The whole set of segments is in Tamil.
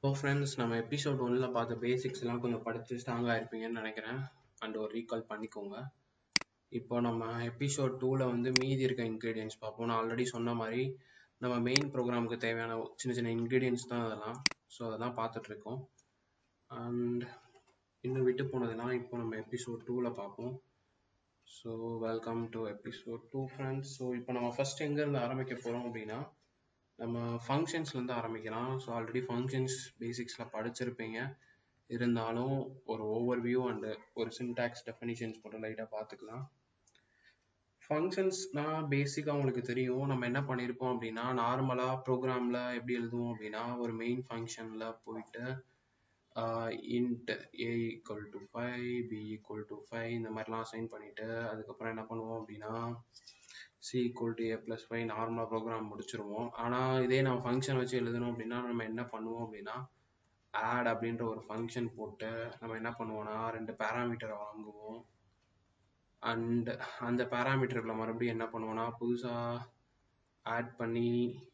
ஸோ ஃப்ரெண்ட்ஸ் நம்ம எபிசோட் ஒன்ல பார்த்த பேசிக்ஸ் எல்லாம் கொஞ்சம் படிச்சு ஸ்ட்ராங்காக இருப்பீங்கன்னு நினைக்கிறேன் அண்ட் ஒரு ரீகால் பண்ணிக்கோங்க இப்போ நம்ம எபிசோட் டூவில் வந்து மீதி இருக்க இன்க்ரீடியன்ஸ் பார்ப்போம் நான் ஆல்ரெடி சொன்ன மாதிரி நம்ம மெயின் ப்ரோக்ராமுக்கு தேவையான சின்ன சின்ன இன்க்ரீடியன்ஸ் தான் அதெல்லாம் ஸோ அதெல்லாம் பார்த்துட்ருக்கோம் அண்ட் இன்னும் விட்டு போனதெல்லாம் இப்போ நம்ம எபிசோட் டூவில் பார்ப்போம் so welcome to episode two friends so இப்போ நம்ம ஃபர்ஸ்ட் எங்கேருந்து ஆரம்பிக்க போகிறோம் அப்படின்னா நம்ம ஃபங்க்ஷன்ஸ்லேருந்து ஆரம்பிக்கலாம் ஸோ ஆல்ரெடி ஃபங்க்ஷன்ஸ் பேசிக்ஸில் படிச்சிருப்பீங்க இருந்தாலும் ஒரு ஓவர் வியூ அண்டு ஒரு சின்டாக்ஸ் டெஃபினிஷன்ஸ் மட்டும் லைட்டாக பார்த்துக்கலாம் ஃபங்க்ஷன்ஸ்னா பேசிக்காக உங்களுக்கு தெரியும் நம்ம என்ன பண்ணியிருப்போம் அப்படின்னா நார்மலாக ப்ரோக்ராமில் எப்படி எழுதுவோம் அப்படின்னா ஒரு மெயின் ஃபங்க்ஷனில் போயிட்டு int a equal to five b equal to five இந்த மாதிரிலாம் அசைன் பண்ணிவிட்டு அதுக்கப்புறம் என்ன பண்ணுவோம் அப்படின்னா c equal to a plus five நார்மலாக ப்ரோக்ராம் முடிச்சிருவோம் ஆனால் இதே நம்ம ஃபங்க்ஷன் வச்சு எழுதணும் அப்படின்னா நம்ம என்ன பண்ணுவோம் அப்படின்னா ஆட் அப்படின்ற ஒரு ஃபங்க்ஷன் போட்டு நம்ம என்ன பண்ணுவோம்னா ரெண்டு பேராமீட்டரை வாங்குவோம் அண்ட் அந்த பேராமீட்டரில் மறுபடியும் என்ன பண்ணுவோம்னா புதுசாக ஆட் பண்ணி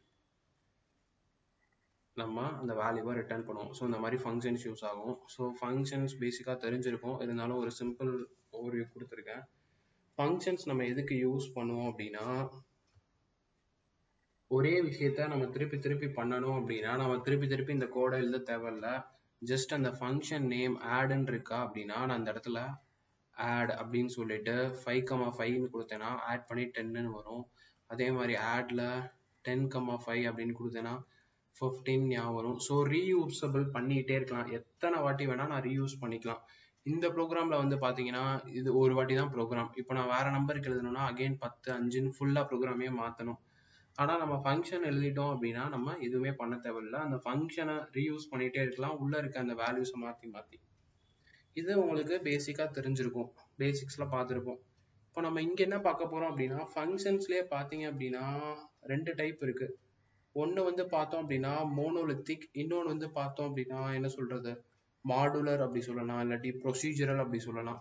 நம்ம அந்த வேல்யூவை ரிட்டர்ன் பண்ணுவோம் ஸோ இந்த மாதிரி ஃபங்க்ஷன்ஸ் யூஸ் ஆகும் ஸோ ஃபங்க்ஷன்ஸ் பேசிக்காக தெரிஞ்சிருக்கும் இருந்தாலும் ஒரு சிம்பிள் ஓவர்வியூ கொடுத்துருக்கேன் ஃபங்க்ஷன்ஸ் நம்ம எதுக்கு யூஸ் பண்ணுவோம் அப்படின்னா ஒரே விஷயத்த நம்ம திருப்பி திருப்பி பண்ணணும் அப்படின்னா நம்ம திருப்பி திருப்பி இந்த கோடை எழுத தேவையில்ல ஜஸ்ட் அந்த ஃபங்க்ஷன் நேம் ஆடுன்னு இருக்கா அப்படின்னா நான் அந்த இடத்துல ஆட் அப்படின்னு சொல்லிட்டு ஃபைவ் கமா ஃபைவ்னு கொடுத்தேன்னா ஆட் பண்ணி டென்னு வரும் அதே மாதிரி ஆட்ல டென் கமா ஃபைவ் அப்படின்னு கொடுத்தேன்னா ஃபிஃப்டீன் ஞாபகம் வரும் ஸோ ரீயூசபிள் பண்ணிக்கிட்டே இருக்கலாம் எத்தனை வாட்டி வேணால் நான் ரீயூஸ் பண்ணிக்கலாம் இந்த ப்ரோக்ராமில் வந்து பார்த்தீங்கன்னா இது ஒரு வாட்டி தான் ப்ரோக்ராம் இப்போ நான் வேறு நம்பருக்கு எழுதணும்னா அகெயின் பத்து அஞ்சுன்னு ஃபுல்லாக ப்ரோக்ராமே மாற்றணும் ஆனால் நம்ம ஃபங்க்ஷன் எழுதிட்டோம் அப்படின்னா நம்ம எதுவுமே பண்ண தேவையில்ல அந்த ஃபங்க்ஷனை ரீயூஸ் பண்ணிகிட்டே இருக்கலாம் உள்ளே இருக்க அந்த வேல்யூஸை மாற்றி மாற்றி இது உங்களுக்கு பேசிக்காக தெரிஞ்சிருக்கும் பேசிக்ஸில் பார்த்துருப்போம் இப்போ நம்ம இங்கே என்ன பார்க்க போகிறோம் அப்படின்னா ஃபங்க்ஷன்ஸ்லேயே பார்த்தீங்க அப்படின்னா ரெண்டு டைப் இருக்குது ஒன்று வந்து பார்த்தோம் அப்படின்னா மோனோலித்திக் இன்னொன்று வந்து பார்த்தோம் அப்படின்னா என்ன சொல்கிறது மாடுலர் அப்படி சொல்லலாம் இல்லாட்டி ப்ரொசீஜரல் அப்படி சொல்லலாம்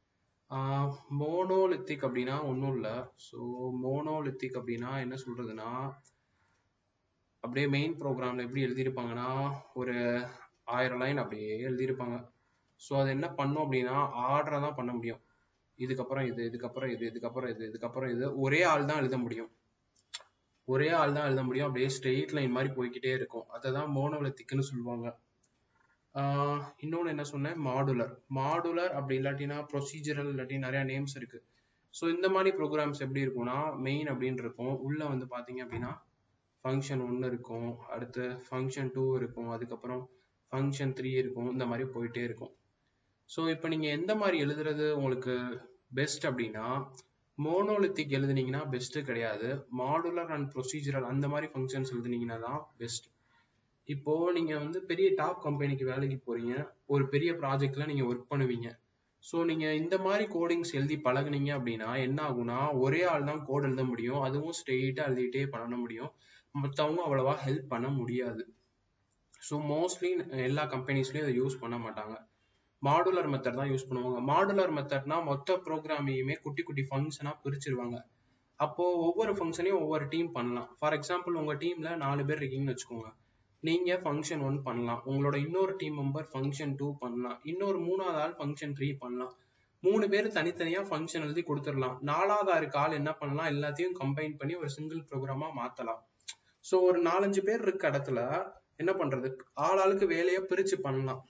மோனோலித்திக் அப்படின்னா ஒன்றும் இல்லை ஸோ மோனோலித்திக் அப்படின்னா என்ன சொல்கிறதுனா அப்படியே மெயின் ப்ரோக்ராமில் எப்படி எழுதியிருப்பாங்கன்னா ஒரு ஆயிரம் லைன் அப்படியே எழுதியிருப்பாங்க ஸோ அது என்ன பண்ணும் அப்படின்னா ஆர்டரை தான் பண்ண முடியும் இதுக்கப்புறம் இது இதுக்கப்புறம் இது இதுக்கப்புறம் இது இதுக்கப்புறம் இது ஒரே ஆள் தான் எழுத முடியும் ஒரே ஆள் தான் எழுத முடியும் அப்படியே ஸ்ட்ரெயிட் லைன் மாதிரி போய்கிட்டே இருக்கும் அதை தான் மோனோலித்திக்னு சொல்லுவாங்க இன்னொன்று என்ன சொன்னேன் மாடுலர் மாடுலர் அப்படி இல்லாட்டினா ப்ரொசீஜரல் இல்லாட்டி நிறையா நேம்ஸ் இருக்கு ஸோ இந்த மாதிரி ப்ரோக்ராம்ஸ் எப்படி இருக்கும்னா மெயின் அப்படின்னு இருக்கும் உள்ள வந்து பார்த்தீங்க அப்படின்னா ஃபங்க்ஷன் ஒன்று இருக்கும் அடுத்து ஃபங்க்ஷன் டூ இருக்கும் அதுக்கப்புறம் ஃபங்க்ஷன் த்ரீ இருக்கும் இந்த மாதிரி போயிட்டே இருக்கும் ஸோ இப்போ நீங்கள் எந்த மாதிரி எழுதுறது உங்களுக்கு பெஸ்ட் அப்படின்னா மோனோலித்திக் எழுதுனீங்கன்னா பெஸ்ட்டு கிடையாது மாடுலர் அண்ட் ப்ரொசீஜரல் அந்த மாதிரி ஃபங்க்ஷன்ஸ் எழுதுனீங்கன்னா தான் பெஸ்ட் இப்போ நீங்க வந்து பெரிய டாப் கம்பெனிக்கு வேலைக்கு போறீங்க ஒரு பெரிய ப்ராஜெக்ட்ல நீங்க ஒர்க் பண்ணுவீங்க ஸோ நீங்க இந்த மாதிரி கோடிங்ஸ் எழுதி பழகுனீங்க அப்படின்னா என்ன ஆகும்னா ஒரே ஆள் தான் கோட் எழுத முடியும் அதுவும் ஸ்ட்ரெயிட்டா எழுதிட்டே பண்ண முடியும் மற்றவங்க அவ்வளவா ஹெல்ப் பண்ண முடியாது ஸோ மோஸ்ட்லி எல்லா கம்பெனிஸ்லயும் இதை யூஸ் பண்ண மாட்டாங்க மாடுலர் மெத்தட் தான் யூஸ் பண்ணுவாங்க மாடுலர் மெத்தட்னா மொத்த ப்ரோக்ராமையுமே குட்டி குட்டி ஃபங்க்ஷனா பிரிச்சிருவாங்க அப்போ ஒவ்வொரு ஃபங்க்ஷனையும் ஒவ்வொரு டீம் பண்ணலாம் ஃபார் எக்ஸாம்பிள் உங்க டீம்ல நாலு பேர் இருக்கீங்கன்னு வச்சுக்கோங்க நீங்க ஃபங்க்ஷன் ஒன் பண்ணலாம் உங்களோட இன்னொரு டீம் மெம்பர் ஃபங்க்ஷன் டூ பண்ணலாம் இன்னொரு மூணாவது ஆள் ஃபங்க்ஷன் த்ரீ பண்ணலாம் மூணு பேர் தனித்தனியா ஃபங்க்ஷன் எழுதி கொடுத்துடலாம் நாலாவது ஆறு ஆள் என்ன பண்ணலாம் எல்லாத்தையும் கம்பைன் பண்ணி ஒரு சிங்கிள் ப்ரோக்ராமா மாத்தலாம் ஸோ ஒரு நாலஞ்சு பேர் இருக்க இடத்துல என்ன பண்றது ஆள் ஆளுக்கு வேலையை பிரிச்சு பண்ணலாம்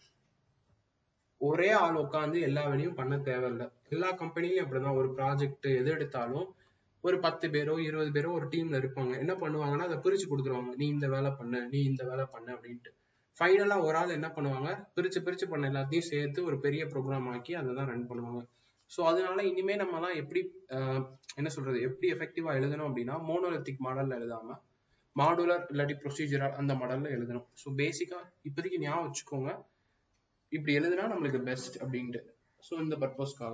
ஒரே ஆள் உட்காந்து எல்லா வேலையும் பண்ண தேவையில்லை எல்லா கம்பெனிலையும் அப்படிதான் ஒரு ப்ராஜெக்ட் எது எடுத்தாலும் ஒரு பத்து பேரோ இருபது பேரோ ஒரு டீம்ல இருப்பாங்க என்ன பண்ணுவாங்கன்னா அதை பிரிச்சு கொடுத்துருவாங்க நீ இந்த வேலை பண்ணு நீ இந்த வேலை பண்ணு அப்படின்ட்டு ஃபைனலா ஒரு ஆள் என்ன பண்ணுவாங்க பிரிச்சு பிரிச்சு பண்ண எல்லாத்தையும் சேர்த்து ஒரு பெரிய ப்ரோக்ராம் ஆக்கி அதை தான் ரன் பண்ணுவாங்க ஸோ அதனால இனிமே நம்ம தான் எப்படி என்ன சொல்றது எப்படி எஃபெக்டிவா எழுதணும் அப்படின்னா மோனோலித்திக் மாடல்ல எழுதாம மாடுலர் இல்லாட்டி ப்ரொசீஜரல் அந்த மாடல்ல எழுதணும் ஸோ பேசிக்கா இப்போதைக்கு ஞாபகம் வச்சுக்கோங்க இப்படி எழுதுனா நம்மளுக்கு பெஸ்ட் அப்படின்ட்டு ஸோ இந்த பர்பஸ்க்காக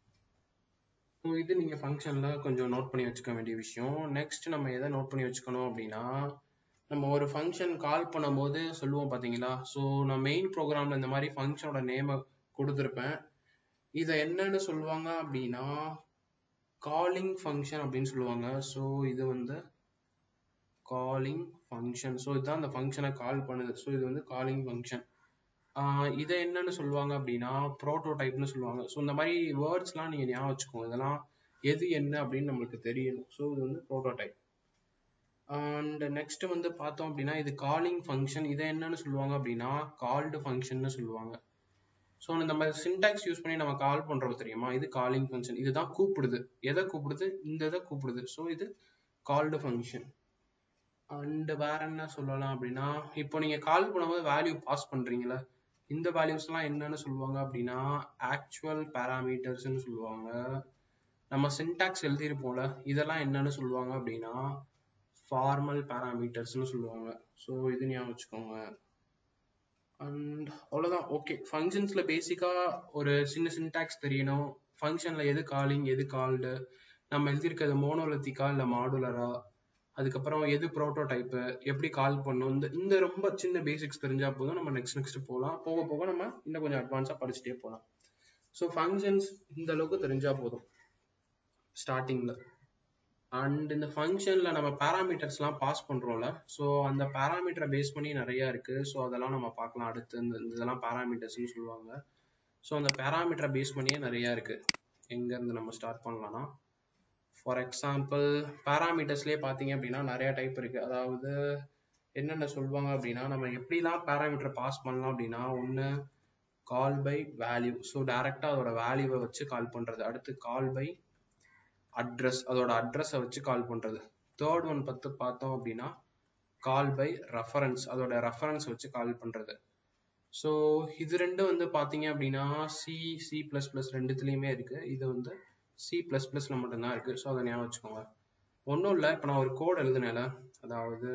ஸோ இது நீங்கள் ஃபங்க்ஷனில் கொஞ்சம் நோட் பண்ணி வச்சுக்க வேண்டிய விஷயம் நெக்ஸ்ட் நம்ம எதை நோட் பண்ணி வச்சுக்கணும் அப்படின்னா நம்ம ஒரு ஃபங்க்ஷன் கால் பண்ணும்போது சொல்லுவோம் பார்த்தீங்களா ஸோ நான் மெயின் ப்ரோக்ராமில் இந்த மாதிரி ஃபங்க்ஷனோட நேமை கொடுத்துருப்பேன் இதை என்னன்னு சொல்லுவாங்க அப்படின்னா காலிங் ஃபங்க்ஷன் அப்படின்னு சொல்லுவாங்க ஸோ இது வந்து காலிங் ஃபங்க்ஷன் ஸோ இதுதான் அந்த ஃபங்க்ஷனை கால் பண்ணுது ஸோ இது வந்து காலிங் ஃபங்க்ஷன் இதை என்னன்னு சொல்லுவாங்க அப்படின்னா ப்ரோட்டோடைப்னு சொல்லுவாங்க ஸோ இந்த மாதிரி வேர்ட்ஸ்லாம் நீங்கள் ஞாபகம் வச்சுக்கோங்க இதெல்லாம் எது என்ன அப்படின்னு நம்மளுக்கு தெரியணும் ஸோ இது வந்து ப்ரோட்டோடைப் அண்ட் நெக்ஸ்ட் வந்து பார்த்தோம் அப்படின்னா இது காலிங் ஃபங்க்ஷன் இதை என்னன்னு சொல்லுவாங்க அப்படின்னா கால்டு ஃபங்க்ஷன்னு சொல்லுவாங்க ஸோ நம்ம சின்டாக்ஸ் யூஸ் பண்ணி நம்ம கால் பண்றோம் தெரியுமா இது காலிங் ஃபங்க்ஷன் இதுதான் கூப்பிடுது எதை கூப்பிடுது இந்த இதை கூப்பிடுது ஸோ இது கால்டு ஃபங்க்ஷன் அண்ட் வேற என்ன சொல்லலாம் அப்படின்னா இப்போ நீங்க கால் பண்ணும்போது வேல்யூ பாஸ் பண்றீங்களா இந்த வேல்யூஸ்லாம் என்னன்னு சொல்லுவாங்க அப்படின்னா ஆக்சுவல் பேராமீட்டர்ஸ்னு சொல்லுவாங்க நம்ம சின்டாக்ஸ் எழுதியிருப்போம்ல இதெல்லாம் என்னன்னு சொல்லுவாங்க அப்படின்னா ஃபார்மல் பேராமீட்டர்ஸ்னு சொல்லுவாங்க ஸோ இது ஞாபகம் வச்சுக்கோங்க அண்ட் அவ்வளோதான் ஓகே ஃபங்க்ஷன்ஸில் பேசிக்காக ஒரு சின்ன சின்டாக்ஸ் தெரியணும் ஃபங்க்ஷனில் எது காலிங் எது கால்டு நம்ம எழுதியிருக்கிறது மோனோலத்திக்கா இல்லை மாடுலரா அதுக்கப்புறம் எது ப்ரோட்டோடைப்பு எப்படி கால் பண்ணும் இந்த இந்த ரொம்ப சின்ன பேசிக்ஸ் தெரிஞ்சா போதும் நம்ம நெக்ஸ்ட் நெக்ஸ்ட் போகலாம் போக போக நம்ம இன்னும் கொஞ்சம் அட்வான்ஸாக படிச்சுட்டே போகலாம் ஸோ ஃபங்க்ஷன்ஸ் இந்த அளவுக்கு தெரிஞ்சா போதும் ஸ்டார்டிங்கில் அண்ட் இந்த ஃபங்க்ஷனில் நம்ம பேராமீட்டர்ஸ்லாம் பாஸ் பண்ணுறோம்ல ஸோ அந்த பேராமீட்டரை பேஸ் பண்ணி நிறையா இருக்குது ஸோ அதெல்லாம் நம்ம பார்க்கலாம் அடுத்து இந்த இதெல்லாம் பேராமீட்டர்ஸ்னு சொல்லுவாங்க ஸோ அந்த பேராமீட்டரை பேஸ் பண்ணியே நிறையா இருக்குது எங்கேருந்து நம்ம ஸ்டார்ட் பண்ணலாம்னா ஃபார் எக்ஸாம்பிள் பேராமீட்டர்ஸ்லேயே பார்த்தீங்க அப்படின்னா நிறையா டைப் இருக்குது அதாவது என்னென்ன சொல்லுவாங்க அப்படின்னா நம்ம எப்படிலாம் பேராமீட்டர் பாஸ் பண்ணலாம் அப்படின்னா ஒன்று கால் பை வேல்யூ ஸோ டேரெக்டாக அதோட வேல்யூவை வச்சு கால் பண்ணுறது அடுத்து கால் பை அட்ரஸ் அதோட அட்ரஸை வச்சு கால் பண்ணுறது தேர்ட் ஒன் பத்து பார்த்தோம் அப்படின்னா கால் பை ரெஃபரன்ஸ் அதோட ரெஃபரன்ஸ் வச்சு கால் பண்ணுறது ஸோ இது ரெண்டும் வந்து பார்த்தீங்க அப்படின்னா சி சி ப்ளஸ் ப்ளஸ் ரெண்டுத்துலேயுமே இருக்குது இது வந்து சி ப்ளஸ் ப்ளஸில் மட்டும்தான் இருக்குது ஸோ அதை ஞாபகம் வச்சுக்கோங்க ஒன்றும் இல்லை இப்போ நான் ஒரு கோட் எழுதுனேல அதாவது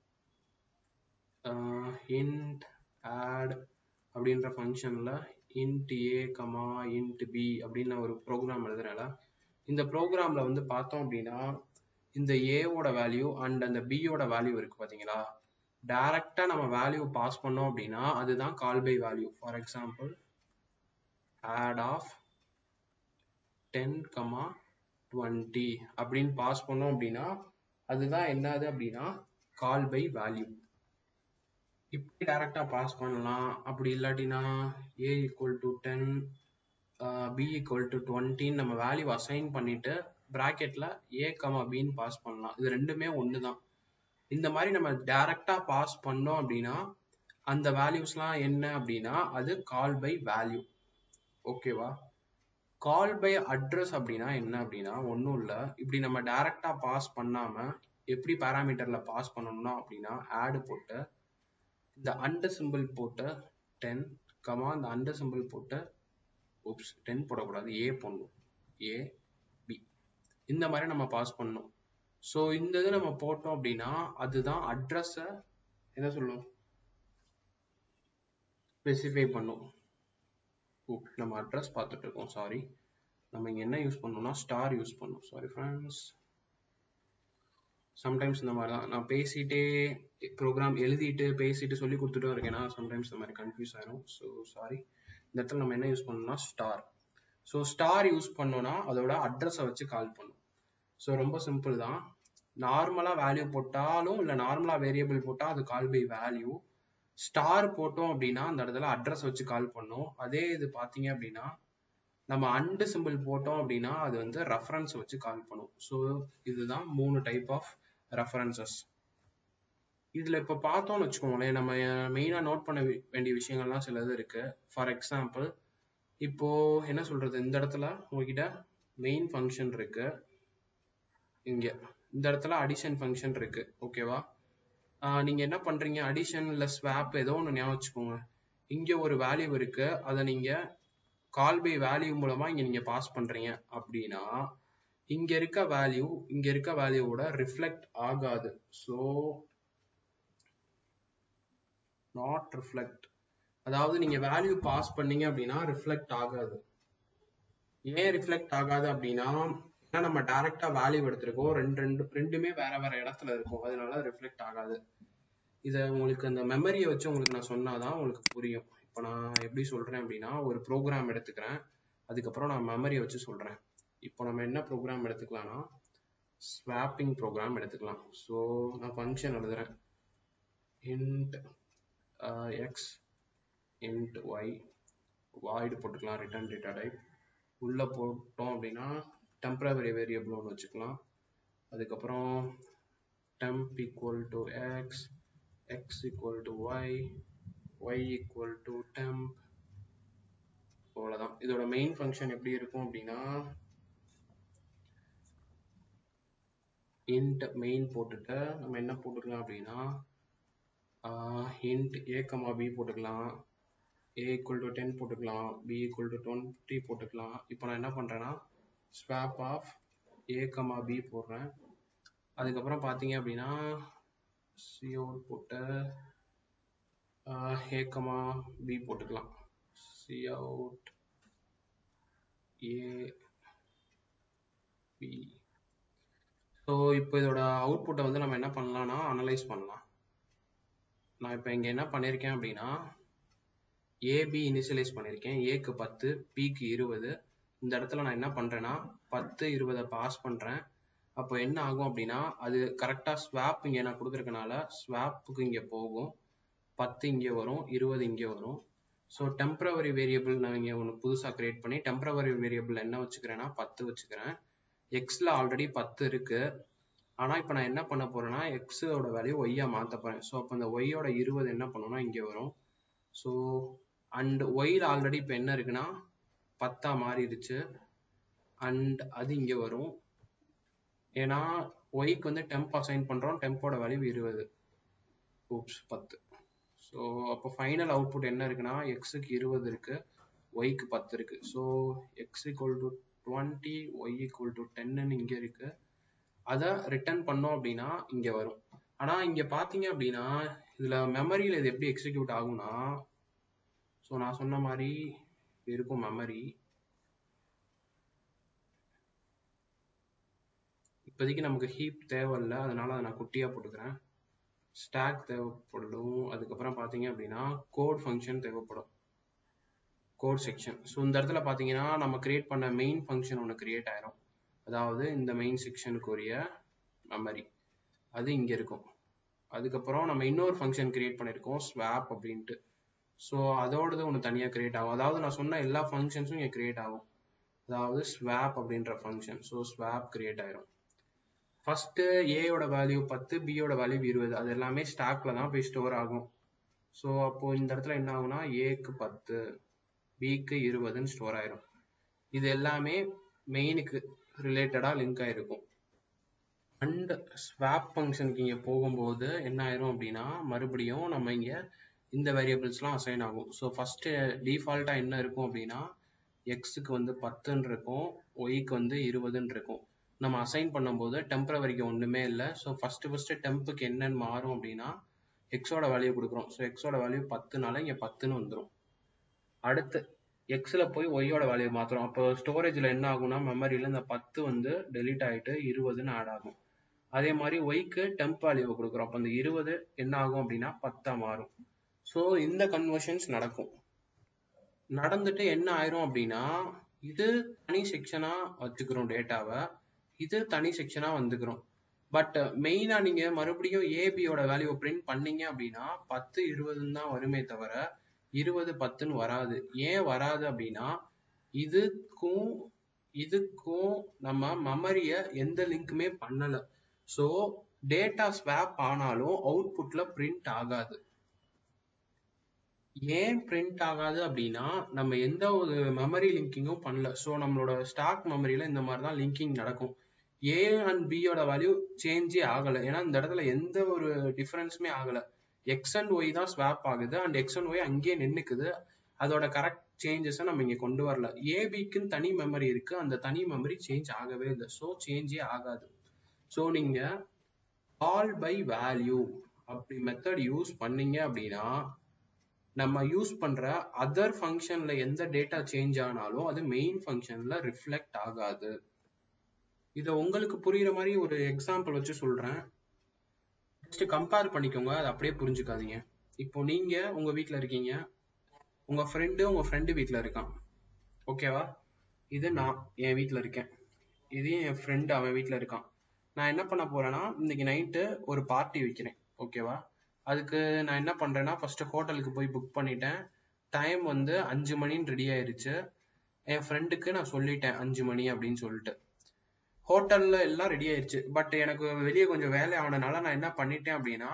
இன்ட் ஆட் அப்படின்ற ஃபங்க்ஷனில் int a comma int b அப்படின்னு ஒரு ப்ரோக்ராம் எழுதுனேல இந்த ப்ரோக்ராமில் வந்து பார்த்தோம் அப்படின்னா இந்த ஏவோட வேல்யூ அண்ட் அந்த பியோட வேல்யூ இருக்குது பார்த்தீங்களா டைரக்டாக நம்ம வேல்யூ பாஸ் பண்ணோம் அப்படின்னா அதுதான் call by value for example add of ten comma twenty அப்படின்னு பாஸ் பண்ணோம் அப்படின்னா அதுதான் என்னது அப்படின்னா கால் பை வேல்யூ இப்படி டைரக்டாக பாஸ் பண்ணலாம் அப்படி இல்லாட்டினா a equal to ten b equal to டுவெண்ட்டின்னு நம்ம வேல்யூ அசைன் பண்ணிட்டு ப்ராக்கெட்டில் ஏ கமா பின்னு பாஸ் பண்ணலாம் இது ரெண்டுமே ஒன்று தான் இந்த மாதிரி நம்ம டைரக்டாக பாஸ் பண்ணோம் அப்படின்னா அந்த வேல்யூஸ்லாம் என்ன அப்படின்னா அது கால் பை வேல்யூ ஓகேவா கால் பை அட்ரஸ் அப்படின்னா என்ன அப்படின்னா ஒன்றும் இல்லை இப்படி நம்ம டைரக்டாக பாஸ் பண்ணாமல் எப்படி பேராமீட்டரில் பாஸ் பண்ணணும்னா அப்படின்னா ஆடு போட்டு இந்த அண்டர் சிம்பிள் போட்டு டென் கமா இந்த அண்டர் சிம்பிள் போட்டு ஓப்ஸ் டென் போடக்கூடாது ஏ போடணும் ஏ பி இந்த மாதிரி நம்ம பாஸ் பண்ணணும் ஸோ இந்த இது நம்ம போட்டோம் அப்படின்னா அதுதான் அட்ரஸை என்ன சொல்லும் ஸ்பெசிஃபை பண்ணும் ஓ நம்ம அட்ரஸ் பார்த்துட்டு இருக்கோம் சாரி நம்ம இங்கே என்ன யூஸ் பண்ணோம்னா ஸ்டார் யூஸ் பண்ணோம் சாரி ஃப்ரெண்ட்ஸ் சம்டைம்ஸ் இந்த மாதிரி தான் நான் பேசிட்டே ப்ரோக்ராம் எழுதிட்டு பேசிட்டு சொல்லி கொடுத்துட்டும் இருக்கேன்னா சம்டைம்ஸ் இந்த மாதிரி கன்ஃபியூஸ் ஆயிரும் ஸோ சாரி இந்த இடத்துல நம்ம என்ன யூஸ் பண்ணோம்னா ஸ்டார் ஸோ ஸ்டார் யூஸ் பண்ணோம்னா அதோட அட்ரஸை வச்சு கால் பண்ணும் ஸோ ரொம்ப சிம்பிள் தான் நார்மலாக வேல்யூ போட்டாலும் இல்லை நார்மலாக வேரியபிள் போட்டால் அது கால் பை வேல்யூ ஸ்டார் போட்டோம் அப்படின்னா அந்த இடத்துல அட்ரஸ் வச்சு கால் பண்ணும் அதே இது பார்த்தீங்க அப்படின்னா நம்ம அண்டு சிம்பிள் போட்டோம் அப்படின்னா அது வந்து ரெஃபரன்ஸ் வச்சு கால் பண்ணும் ஸோ இதுதான் மூணு டைப் ஆஃப் ரெஃபரன்சஸ் இதில் இப்போ பார்த்தோம்னு வச்சுக்கோங்களேன் நம்ம மெயினாக நோட் பண்ண வேண்டிய விஷயங்கள்லாம் சிலது இருக்கு ஃபார் எக்ஸாம்பிள் இப்போ என்ன சொல்றது இந்த இடத்துல உங்ககிட்ட மெயின் ஃபங்க்ஷன் இருக்கு இங்க இந்த இடத்துல அடிஷன் ஃபங்க்ஷன் இருக்கு ஓகேவா நீங்க என்ன பண்றீங்க அடிஷன் இல்ல ஸ்வாப் ஏதோ ஒன்று ஞாபகம் வச்சுக்கோங்க இங்க ஒரு வேல்யூ இருக்கு அதை நீங்க கால் பை வேல்யூ மூலமா இங்க நீங்க பாஸ் பண்றீங்க அப்படின்னா இங்க இருக்க வேல்யூ இங்க இருக்க வேல்யூவோட ரிஃப்ளெக்ட் ஆகாது ஸோ நாட் ரிஃப்ளெக்ட் அதாவது நீங்க வேல்யூ பாஸ் பண்ணீங்க அப்படின்னா ரிஃப்ளெக்ட் ஆகாது ஏன் ரிஃப்ளெக்ட் ஆகாது அப்படின்னா ஏன்னா நம்ம டைரக்டா வேல்யூ எடுத்திருக்கோம் ரெண்டு ரெண்டு ரெண்டுமே வேற வேற இடத்துல இருக்கும் அதனால ரிஃப்ளெக்ட் ஆகாது இதை உங்களுக்கு அந்த மெமரியை வச்சு உங்களுக்கு நான் சொன்னாதான் உங்களுக்கு புரியும் இப்போ நான் எப்படி சொல்றேன் அப்படின்னா ஒரு ப்ரோக்ராம் எடுத்துக்கிறேன் அதுக்கப்புறம் நான் மெமரியை வச்சு சொல்றேன் இப்போ நம்ம என்ன ப்ரோக்ராம் எடுத்துக்கலாம்னா ஸ்வாப்பிங் ப்ரோக்ராம் எடுத்துக்கலாம் ஸோ நான் ஃபங்க்ஷன் எழுதுறேன் int x int y void போட்டுக்கலாம் ரிட்டர்ன் டேட்டா டைப் உள்ளே போட்டோம் அப்படின்னா டெம்பரவரி வேரியபிள் ஒன்று வச்சுக்கலாம் அதுக்கப்புறம் temp equal to x x equal to y y equal to temp அவ்வளோதான் இதோட மெயின் ஃபங்க்ஷன் எப்படி இருக்கும் அப்படின்னா int மெயின் போட்டுட்டு நம்ம என்ன போட்டுக்கலாம் அப்படின்னா int a கமா b போட்டுக்கலாம் a equal to 10 போட்டுக்கலாம் b equal to 20 போட்டுக்கலாம் இப்போ நான் என்ன பண்ணுறேன்னா swap of a comma b போடுறேன் அதுக்கப்புறம் பார்த்தீங்க அப்படின்னா சிஓட் போட்டு ஏ கமா பி போட்டுக்கலாம் சிஅவுட் ஏ பி ஸோ இப்போ இதோட அவுட்புட்டை வந்து நம்ம என்ன பண்ணலாம்னா அனலைஸ் பண்ணலாம் நான் இப்போ இங்கே என்ன பண்ணியிருக்கேன் அப்படின்னா ஏபி இனிஷியலைஸ் பண்ணியிருக்கேன் ஏக்கு பத்து பிக்கு இருபது இந்த இடத்துல நான் என்ன பண்ணுறேன்னா பத்து இருபதை பாஸ் பண்ணுறேன் அப்போ என்ன ஆகும் அப்படின்னா அது கரெக்டாக ஸ்வாப் இங்கே நான் கொடுக்குறதுனால ஸ்வாப்புக்கு இங்கே போகும் பத்து இங்கே வரும் இருபது இங்கே வரும் ஸோ டெம்பரவரி வேரியபிள் நான் இங்கே ஒன்று புதுசாக க்ரியேட் பண்ணி டெம்பரவரி வேரியபிள் என்ன வச்சுக்கிறேன்னா பத்து வச்சுக்கிறேன் எக்ஸில் ஆல்ரெடி பத்து இருக்குது ஆனால் இப்போ நான் என்ன பண்ண போகிறேன்னா எக்ஸோட வேல்யூ ஒய்யாக மாற்ற போகிறேன் ஸோ அப்போ இந்த ஒய்யோட இருபது என்ன பண்ணணும்னா இங்கே வரும் ஸோ அண்ட் ஒயில் ஆல்ரெடி இப்போ என்ன இருக்குன்னா பத்தா மாறிடுச்சு அண்ட் அது இங்கே வரும் ஏன்னா ஒய்க்கு வந்து டெம்ப் அசைன் பண்ணுறோம் டெம்போட வேல்யூ இருபது ஊப்ஸ் பத்து ஸோ அப்போ ஃபைனல் அவுட்புட் என்ன இருக்குன்னா எக்ஸுக்கு இருபது இருக்குது ஒய்க்கு பத்து இருக்குது so x equal to twenty y equal to டென்னு இங்கே இருக்குது அதை ரிட்டர்ன் பண்ணோம் அப்படின்னா இங்கே வரும் ஆனால் இங்கே பார்த்தீங்க அப்படின்னா இதில் மெமரியில் இது எப்படி எக்ஸிக்யூட் ஆகும்னா ஸோ நான் சொன்ன மாதிரி இருக்கும் மெமரி இப்போதைக்கு நமக்கு ஹீப் தேவையில்ல அதனால அதை நான் குட்டியாக போட்டுக்கிறேன் ஸ்டாக் தேவைப்படும் அதுக்கப்புறம் பார்த்தீங்க அப்படின்னா கோட் ஃபங்க்ஷன் தேவைப்படும் கோட் செக்ஷன் ஸோ இந்த இடத்துல பார்த்தீங்கன்னா நம்ம கிரியேட் பண்ண மெயின் ஃபங்க்ஷன் ஒன்று கிரியேட் ஆயிரும் அதாவது இந்த மெயின் செக்ஷனுக்குரிய மெமரி அது இங்கே இருக்கும் அதுக்கப்புறம் நம்ம இன்னொரு ஃபங்க்ஷன் கிரியேட் பண்ணியிருக்கோம் ஸ்வாப் அப்படின்ட்டு ஸோ அதோடது ஒன்று தனியாக கிரியேட் ஆகும் அதாவது நான் சொன்ன எல்லா ஃபங்க்ஷன்ஸும் இங்கே கிரியேட் ஆகும் அதாவது ஸ்வாப் அப்படின்ற ஃபங்க்ஷன் ஸோ ஸ்வாப் கிரியேட் ஆயிரும் ஃபர்ஸ்ட் ஏயோட வேல்யூ பத்து பியோட வேல்யூ இருபது அது எல்லாமே ஸ்டாக்ல தான் போய் ஸ்டோர் ஆகும் ஸோ அப்போ இந்த இடத்துல என்ன ஆகும்னா ஏக்கு பத்து பிக்கு இருபதுன்னு ஸ்டோர் ஆயிரும் இது எல்லாமே மெயினுக்கு ரிலேட்டடாக லிங்க் ஆயிருக்கும் அண்ட் ஸ்வாப் ஃபங்க்ஷனுக்கு இங்கே போகும்போது என்ன ஆயிரும் அப்படின்னா மறுபடியும் நம்ம இங்கே இந்த வேரியபிள்ஸ்லாம் அசைன் ஆகும் ஸோ ஃபஸ்ட்டு டிஃபால்ட்டாக என்ன இருக்கும் அப்படின்னா எக்ஸுக்கு வந்து பத்துன்னு இருக்கும் ஒய்க்கு வந்து இருபதுன்னு இருக்கும் நம்ம அசைன் பண்ணும்போது டெம்பரவரிக்கு ஒன்றுமே இல்லை ஸோ ஃபஸ்ட்டு ஃபஸ்ட்டு டெம்புக்கு என்னன்னு மாறும் அப்படின்னா எக்ஸோட வேல்யூ கொடுக்குறோம் ஸோ எக்ஸோட வேல்யூ பத்துனால இங்கே பத்துன்னு வந்துடும் அடுத்து எக்ஸில் போய் ஒய்யோட வேல்யூ மாற்றுறோம் அப்போ ஸ்டோரேஜில் என்ன ஆகும்னா மெமரியில் இந்த பத்து வந்து டெலீட் ஆகிட்டு இருபதுன்னு ஆட் ஆகும் அதே மாதிரி ஒய்க்கு டெம்ப் வேல்யூவை கொடுக்குறோம் அப்போ அந்த இருபது என்ன ஆகும் அப்படின்னா பத்தாக மாறும் ஸோ இந்த கன்வர்ஷன்ஸ் நடக்கும் நடந்துட்டு என்ன ஆயிரும் அப்படின்னா இது தனி செக்ஷனாக வச்சுக்கிறோம் டேட்டாவை இது தனி செக்ஷனாக வந்துக்கிறோம் பட் மெயினாக நீங்கள் மறுபடியும் ஏபியோட வேல்யூவை பிரிண்ட் பண்ணீங்க அப்படின்னா பத்து இருபதுன்னு தான் வருமே தவிர இருபது பத்துன்னு வராது ஏன் வராது அப்படின்னா இதுக்கும் இதுக்கும் நம்ம மெமரியை எந்த லிங்க்குமே பண்ணலை ஸோ டேட்டா ஸ்வாப் ஆனாலும் அவுட்புட்ல பிரிண்ட் ஆகாது ஏன் பிரிண்ட் ஆகாது அப்படின்னா நம்ம எந்த ஒரு மெமரி லிங்கிங்கும் பண்ணல ஸோ நம்மளோட ஸ்டாக் மெமரியில இந்த மாதிரி தான் லிங்கிங் நடக்கும் ஏ அண்ட் பியோட வேல்யூ சேஞ்சே ஆகலை ஏன்னா இந்த இடத்துல எந்த ஒரு டிஃபரன்ஸுமே ஆகலை எக்ஸ் அண்ட் ஒய் தான் ஸ்வாப் ஆகுது அண்ட் எக்ஸ் அண்ட் ஒய் அங்கேயே நின்றுக்குது அதோட கரெக்ட் சேஞ்சஸை நம்ம இங்கே கொண்டு வரல ஏபிக்குன்னு தனி மெமரி இருக்கு அந்த தனி மெமரி சேஞ்ச் ஆகவே இல்லை ஸோ சேஞ்சே ஆகாது ஸோ நீங்க கால் பை வேல்யூ அப்படி மெத்தட் யூஸ் பண்ணீங்க அப்படின்னா நம்ம யூஸ் பண்ற அதர் ஃபங்க்ஷன்ல எந்த டேட்டா சேஞ்ச் ஆனாலும் அது மெயின் ஃபங்க்ஷன்ல ரிஃப்ளெக்ட் ஆகாது இதை உங்களுக்கு புரியுற மாதிரி ஒரு எக்ஸாம்பிள் வச்சு சொல்றேன் ஜஸ்ட் கம்பேர் பண்ணிக்கோங்க அதை அப்படியே புரிஞ்சுக்காதீங்க இப்போ நீங்க உங்க வீட்டில் இருக்கீங்க உங்க ஃப்ரெண்டு உங்க ஃப்ரெண்டு வீட்டில் இருக்கான் ஓகேவா இது நான் என் வீட்டில் இருக்கேன் இது என் ஃப்ரெண்டு அவன் வீட்டில் இருக்கான் நான் என்ன பண்ண போறேன்னா இன்னைக்கு நைட்டு ஒரு பார்ட்டி வைக்கிறேன் ஓகேவா அதுக்கு நான் என்ன பண்றேன்னா ஃபர்ஸ்ட் ஹோட்டலுக்கு போய் புக் பண்ணிட்டேன் டைம் வந்து அஞ்சு மணின்னு ரெடி ஆயிருச்சு என் ஃப்ரெண்டுக்கு நான் சொல்லிட்டேன் அஞ்சு மணி அப்படின்னு சொல்லிட்டு ஹோட்டல்ல எல்லாம் ரெடி ஆயிருச்சு பட் எனக்கு வெளியே கொஞ்சம் வேலை ஆனதுனால நான் என்ன பண்ணிட்டேன் அப்படின்னா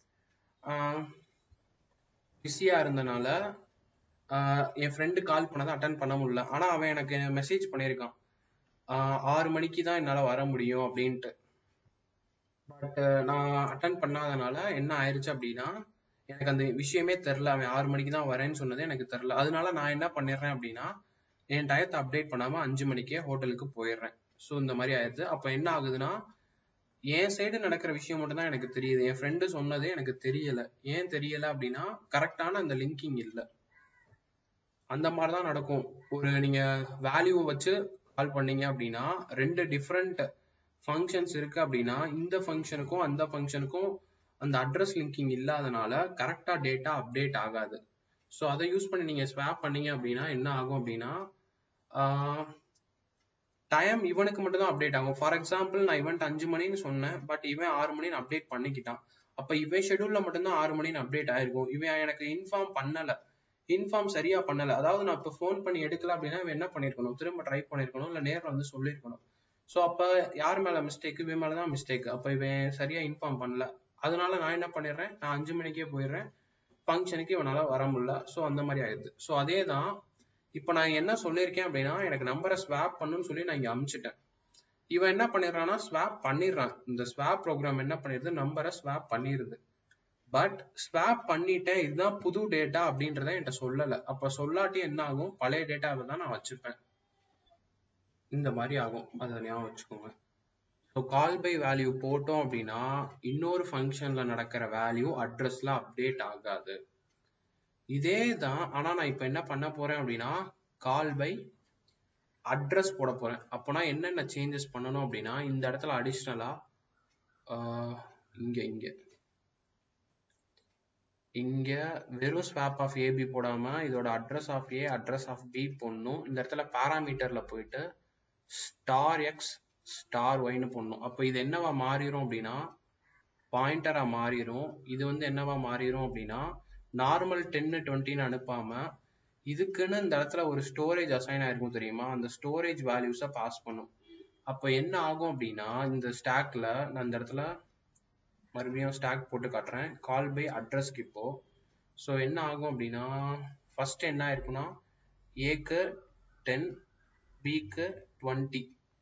பிஸியா இருந்தனால ஆஹ் என் ஃப்ரெண்டு கால் பண்ணதை அட்டன் பண்ண முடியல ஆனா அவன் எனக்கு மெசேஜ் பண்ணியிருக்கான் ஆஹ் ஆறு மணிக்கு தான் என்னால வர முடியும் அப்படின்ட்டு பட் நான் அட்டன் பண்ணாதனால என்ன ஆயிருச்சு அப்படின்னா எனக்கு அந்த விஷயமே தெரில அவன் ஆறு மணிக்கு தான் வரேன்னு சொன்னது எனக்கு தெரில அதனால நான் என்ன பண்ணிடுறேன் அப்படின்னா என் டயத்தை அப்டேட் பண்ணாம அஞ்சு மணிக்கே ஹோட்டலுக்கு போயிடுறேன் ஸோ இந்த மாதிரி ஆயிடுது அப்போ என்ன ஆகுதுன்னா என் சைடு நடக்கிற விஷயம் மட்டும் தான் எனக்கு தெரியுது என் ஃப்ரெண்டு சொன்னதே எனக்கு தெரியல ஏன் தெரியல அப்படின்னா கரெக்டான அந்த லிங்கிங் இல்லை அந்த மாதிரி தான் நடக்கும் ஒரு நீங்க வேல்யூ வச்சு கால் பண்ணீங்க அப்படின்னா ரெண்டு டிஃப்ரெண்ட் ஃபங்க்ஷன்ஸ் இருக்கு அப்படின்னா இந்த ஃபங்க்ஷனுக்கும் அந்த ஃபங்க்ஷனுக்கும் அந்த அட்ரஸ் லிங்கிங் இல்லாதனால கரெக்டா டேட்டா அப்டேட் ஆகாது ஸோ அதை யூஸ் பண்ணி நீங்க ஸ்வாப் பண்ணீங்க அப்படின்னா என்ன ஆகும் அப்படின்னா டைம் இவனுக்கு மட்டும் தான் அப்டேட் ஆகும் ஃபார் எக்ஸாம்பிள் நான் இவன்ட் அஞ்சு மணின்னு சொன்னேன் பட் இவன் ஆறு மணின்னு அப்டேட் பண்ணிக்கிட்டான் அப்ப இவன் ஷெடியூல்ல மட்டும்தான் ஆறு மணின்னு அப்டேட் ஆயிருக்கும் இவன் எனக்கு இன்ஃபார்ம் பண்ணல இன்ஃபார்ம் சரியா பண்ணல அதாவது நான் இப்போ ஃபோன் பண்ணி எடுக்கல அப்படின்னா இவன் என்ன பண்ணிருக்கணும் திரும்ப ட்ரை பண்ணிருக்கணும் இல்ல நேர்ல வந்து சொல்லியிருக்கணும் ஸோ அப்ப யார் மேல மிஸ்டேக் இவன் மேலதான் மிஸ்டேக் அப்ப இவன் சரியா இன்ஃபார்ம் பண்ணல அதனால நான் என்ன பண்ணிடுறேன் நான் அஞ்சு மணிக்கே போயிடுறேன் ஃபங்க்ஷனுக்கு இவனால வர முடியல ஸோ அந்த மாதிரி ஆயிடுது ஸோ அதே தான் இப்போ நான் என்ன சொல்லியிருக்கேன் அப்படின்னா எனக்கு நம்பரை ஸ்வாப் பண்ணுன்னு சொல்லி நான் இங்க அமுச்சிட்டேன் இவன் என்ன பண்ணிடுறான்னா ஸ்வாப் பண்ணிடுறான் இந்த ஸ்வாப் ப்ரோக்ராம் என்ன பண்ணிடுது நம்பரை ஸ்வாப் பண்ணிடுது பட் ஸ்வாப் பண்ணிட்டேன் இதுதான் புது டேட்டா அப்படின்றத என்கிட்ட சொல்லல அப்ப சொல்லாட்டி என்ன ஆகும் பழைய டேட்டாவை தான் நான் வச்சுப்பேன் இந்த மாதிரி ஆகும் அதை ஞாபகம் வச்சுக்கோங்க ஸோ கால் பை வேல்யூ போட்டோம் அப்படின்னா இன்னொரு ஃபங்க்ஷன்ல நடக்கிற வேல்யூ அட்ரஸ்ல அப்டேட் ஆகாது இதே தான் ஆனா நான் இப்போ என்ன பண்ண போறேன் அப்படின்னா கால் பை அட்ரஸ் போட போறேன் அப்போனா என்னென்ன சேஞ்சஸ் பண்ணணும் அப்படின்னா இந்த இடத்துல அடிஷ்னலா இங்க இங்க இங்க வெறும் ஸ்வாப் ஆஃப் ஏபி போடாம இதோட address of a address of b போடணும் இந்த இடத்துல பாராமீட்டர்ல போயிட்டு ஸ்டார் எக்ஸ் ஸ்டார் ஒய்னு போடணும் அப்போ இது என்னவா மாறிடும் அப்படின்னா பாயிண்டரா மாறிடும் இது வந்து என்னவா மாறிடும் அப்படின்னா நார்மல் டென்னு டுவெண்ட்டின்னு அனுப்பாம இதுக்குன்னு இந்த இடத்துல ஒரு ஸ்டோரேஜ் அசைன் ஆயிருக்கும் தெரியுமா அந்த ஸ்டோரேஜ் வேல்யூஸை பாஸ் பண்ணும் அப்போ என்ன ஆகும் அப்படின்னா இந்த ஸ்டாக்ல நான் இந்த இடத்துல மறுபடியும் ஸ்டாக் போட்டு காட்டுறேன் கால் பை அட்ரஸ்க்கு இப்போ ஸோ என்ன ஆகும் அப்படின்னா ஃபர்ஸ்ட் என்ன ஆயிருக்குன்னா ஏக்கு டென் பிக்கு டுவெண்ட்டி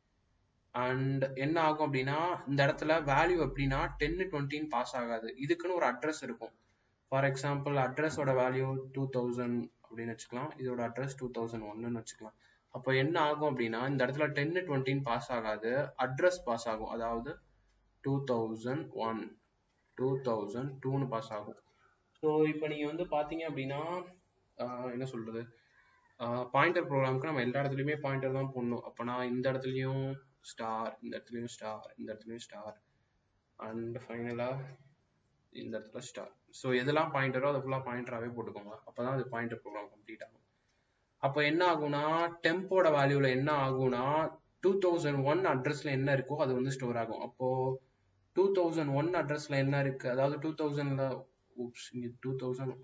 அண்ட் என்ன ஆகும் அப்படின்னா இந்த இடத்துல வேல்யூ எப்படின்னா டென்னு டுவெண்ட்டின்னு பாஸ் ஆகாது இதுக்குன்னு ஒரு அட்ரஸ் இருக்கும் ஃபார் எக்ஸாம்பிள் அட்ரஸோட வேல்யூ டூ தௌசண்ட் அப்படின்னு வச்சுக்கலாம் இதோட அட்ரஸ் டூ தௌசண்ட் ஒன்னு வச்சுக்கலாம் அப்போ என்ன ஆகும் அப்படின்னா இந்த இடத்துல டென்னு டுவெண்ட்டின்னு பாஸ் ஆகாது அட்ரஸ் பாஸ் ஆகும் அதாவது two thousand one two thousand டூன்னு பாஸ் ஆகும் ஸோ இப்போ நீங்கள் வந்து பார்த்தீங்க அப்படின்னா என்ன சொல்றது பாயிண்டர் ப்ரோக்ராமுக்கு நம்ம எல்லா இடத்துலையுமே பாயிண்டர் தான் போடணும் அப்போ நான் இந்த இடத்துலையும் ஸ்டார் இந்த இடத்துலையும் ஸ்டார் இந்த இடத்துலையும் ஸ்டார் அண்ட் ஃபைனலாக இந்த இடத்துல ஸ்டார் ஸோ எதெல்லாம் பாயிண்டரோ அதை ஃபுல்லாக பாயிண்டராகவே போட்டுக்கோங்க அப்போ தான் அது பாயிண்டர் ப்ரோக்ராம் கம்ப்ளீட் ஆகும் அப்போ என்ன ஆகும்னா டெம்போட வேல்யூவில் என்ன ஆகும்னா டூ தௌசண்ட் ஒன் அட்ரஸில் என்ன இருக்கோ அது வந்து ஸ்டோர் ஆகும் அப்போது டூ தௌசண்ட் ஒன் அட்ரஸில் என்ன இருக்குது அதாவது டூ தௌசண்டில் ஊப்ஸ் இங்கே டூ தௌசண்ட்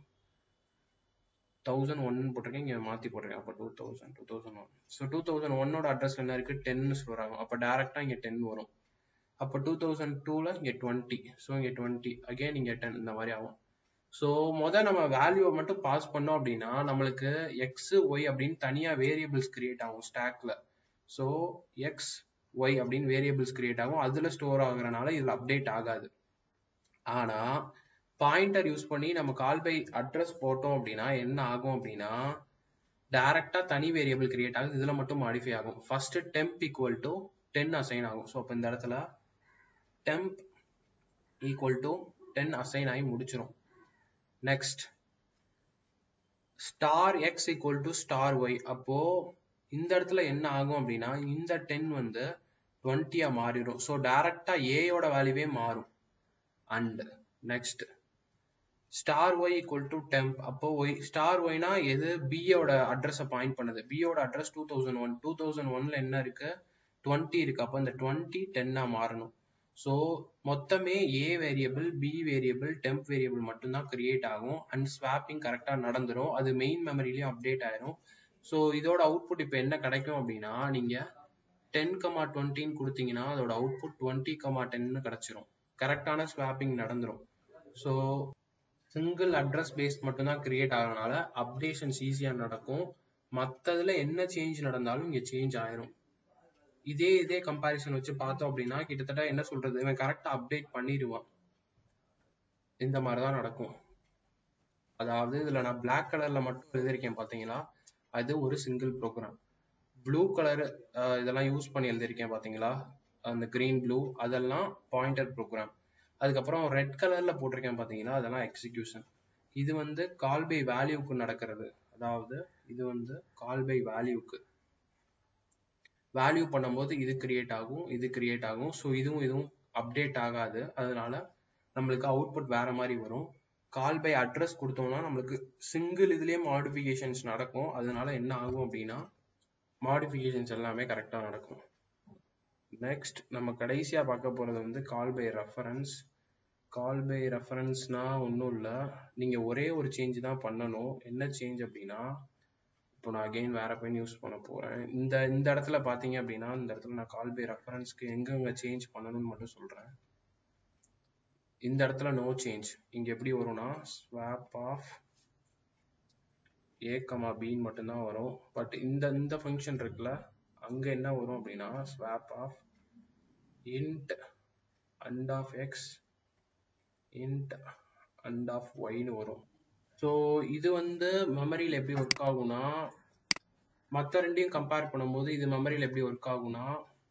தௌசண்ட் ஒன் போட்டிருக்கேன் இங்கே மாற்றி போட்டிருக்கேன் அப்போ two thousand two thousand one so two thousand ஒன்னோட அட்ரஸ் என்ன இருக்குது டென்னு ஸ்டோர் ஆகும் அப்போ டேரெக்டாக இங்கே டென் வரும் அப்போ டூ தௌசண்ட் டூவில் இங்கே டுவெண்ட்டி ஸோ இங்கே டுவெண்ட்டி அகெயின் இங்கே டென் இந்த மாதிரி ஆகும் ஸோ மொதல் நம்ம வேல்யூவை மட்டும் பாஸ் பண்ணோம் அப்படின்னா நம்மளுக்கு எக்ஸ் ஒய் அப்படின்னு தனியாக வேரியபிள்ஸ் கிரியேட் ஆகும் ஸ்டாக்ல ஸோ எக்ஸ் ஒய் அப்படின்னு வேரியபிள்ஸ் கிரியேட் ஆகும் அதில் ஸ்டோர் ஆகுறனால இதில் அப்டேட் ஆகாது ஆனால் பாயிண்டர் யூஸ் பண்ணி நம்ம கால் பை அட்ரஸ் போட்டோம் அப்படின்னா என்ன ஆகும் அப்படின்னா டைரக்டா தனி வேரியபிள் கிரியேட் ஆகுது இதுல மட்டும் மாடிஃபை ஆகும் first temp equal to ten assign ஆகும் ஸோ அப்போ இந்த இடத்துல temp equal to ten assign ஆகி முடிச்சிரும் next star x equal to star y அப்போ இந்த இடத்துல என்ன ஆகும் அப்படின்னா இந்த டென் வந்து டுவெண்ட்டியா மாறிடும் ஸோ டைரக்டா ஏயோட வேல்யூவே மாறும் and next star y equal to temp அப்போ ஒய் ஸ்டார் ஒய்னா எது பியோட அட்ரஸை பாயிண்ட் பண்ணுது பியோட address two thousand one two thousand ஒன்ல என்ன இருக்கு டுவெண்ட்டி இருக்கு அப்போ இந்த டுவெண்ட்டி டென்னா மாறணும் ஸோ மொத்தமே a variable b variable temp variable மட்டும்தான் கிரியேட் ஆகும் அண்ட் ஸ்வாப்பிங் கரெக்டாக நடந்துரும் அது மெயின் மெமரிலையும் அப்டேட் ஆயிரும் ஸோ இதோட அவுட்புட் இப்போ என்ன கிடைக்கும் அப்படின்னா நீங்கள் டென் கமா டுவெண்ட்டின்னு கொடுத்தீங்கன்னா அதோட அவுட்புட் டுவெண்ட்டி கமா டென்னு கிடச்சிரும் கரெக்டான ஸ்வாப்பிங் நடந்துரும் ஸோ சிங்கிள் அட்ரஸ் பேஸ்ட் மட்டும்தான் கிரியேட் ஆகிறதுனால அப்டேஷன்ஸ் ஈஸியாக நடக்கும் மற்றதுல என்ன சேஞ்ச் நடந்தாலும் இங்கே சேஞ்ச் ஆயிரும் இதே இதே கம்பாரிசன் வச்சு பார்த்தோம் அப்படின்னா கிட்டத்தட்ட என்ன சொல்றது இவன் கரெக்டா அப்டேட் பண்ணிடுவான் இந்த மாதிரி தான் நடக்கும் அதாவது இதுல நான் பிளாக் கலர்ல மட்டும் எழுதியிருக்கேன் பாத்தீங்களா அது ஒரு சிங்கிள் ப்ரோக்ராம் ப்ளூ கலர் இதெல்லாம் யூஸ் பண்ணி எழுதியிருக்கேன் பாத்தீங்களா அந்த கிரீன் ப்ளூ அதெல்லாம் பாயிண்டர் ப்ரோக்ராம் அதுக்கப்புறம் ரெட் கலர்ல போட்டிருக்கேன் பாத்தீங்கன்னா அதெல்லாம் எக்ஸிக்யூஷன் இது வந்து கால் பை வேல்யூக்கு நடக்கிறது அதாவது இது வந்து கால் பை வேல்யூக்கு வேல்யூ பண்ணும்போது இது கிரியேட் ஆகும் இது கிரியேட் ஆகும் ஸோ இதுவும் இதுவும் அப்டேட் ஆகாது அதனால நம்மளுக்கு அவுட்புட் வேற மாதிரி வரும் கால் பை அட்ரஸ் கொடுத்தோம்னா நம்மளுக்கு சிங்கிள் இதுலயே மாடிஃபிகேஷன்ஸ் நடக்கும் அதனால என்ன ஆகும் அப்படின்னா மாடிஃபிகேஷன்ஸ் எல்லாமே கரெக்டாக நடக்கும் நெக்ஸ்ட் நம்ம கடைசியாக பார்க்க போகிறது வந்து call by reference call by ரெஃபரன்ஸ்னா ஒன்றும் இல்லை நீங்கள் ஒரே ஒரு சேஞ்ச் தான் பண்ணணும் என்ன சேஞ்ச் அப்படின்னா இப்போ நான் அகெயின் வேற பெயின் யூஸ் பண்ண போகிறேன் இந்த இந்த இடத்துல பார்த்தீங்க அப்படின்னா இந்த இடத்துல நான் கால் பை ரெஃபரன்ஸ்க்கு எங்கெங்க சேஞ்ச் பண்ணணும்னு மட்டும் சொல்கிறேன் இந்த இடத்துல நோ சேஞ்ச் இங்கே எப்படி வரும்னா ஸ்வாப் ஆஃப் ஏ கமா பின்னு மட்டும்தான் வரும் பட் இந்த இந்த ஃபங்க்ஷன் இருக்குல்ல அங்கே என்ன வரும் அப்படின்னா swap of int and of x int and of ஒய்னு வரும் ஸோ இது வந்து மெமரியில் எப்படி ஒர்க் ஆகும்னா மற்ற ரெண்டையும் கம்பேர் பண்ணும்போது இது மெமரியில் எப்படி ஒர்க் ஆகும்னா